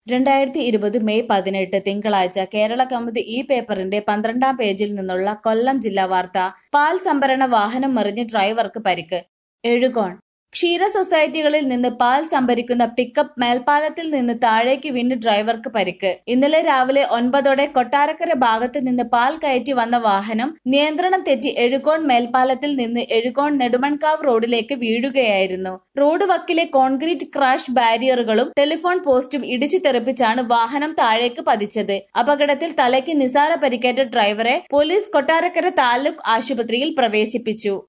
രണ്ടായിരത്തി ഇരുപത് മെയ് പതിനെട്ട് തിങ്കളാഴ്ച കേരള കൗമുദി ഈ പേപ്പറിന്റെ പന്ത്രണ്ടാം പേജിൽ നിന്നുള്ള കൊല്ലം ജില്ലാ വാർത്ത പാൽ സംഭരണ വാഹനം മറിഞ്ഞ് ഡ്രൈവർക്ക് പരിക്ക് എഴുകോൺ ക്ഷീര സൊസൈറ്റികളിൽ നിന്ന് പാൽ സംഭരിക്കുന്ന പിക്കപ്പ് മേൽപ്പാലത്തിൽ നിന്ന് താഴേക്ക് വീണ് ഡ്രൈവർക്ക് പരിക്ക് ഇന്നലെ രാവിലെ ഒൻപതോടെ കൊട്ടാരക്കര ഭാഗത്ത് നിന്ന് പാൽ കയറ്റി വന്ന വാഹനം നിയന്ത്രണം തെറ്റി എഴുകോൺ മേൽപ്പാലത്തിൽ നിന്ന് എഴുകോൺ നെടുമൺകാവ് റോഡിലേക്ക് വീഴുകയായിരുന്നു റോഡ് വക്കിലെ കോൺക്രീറ്റ് ക്രാഷ് ബാരിയറുകളും ടെലിഫോൺ പോസ്റ്റും ഇടിച്ചു തെറിപ്പിച്ചാണ് വാഹനം താഴേക്ക് പതിച്ചത് അപകടത്തിൽ തലയ്ക്ക് നിസാര പരിക്കേറ്റ ഡ്രൈവറെ പോലീസ് കൊട്ടാരക്കര താലൂക്ക് ആശുപത്രിയിൽ പ്രവേശിപ്പിച്ചു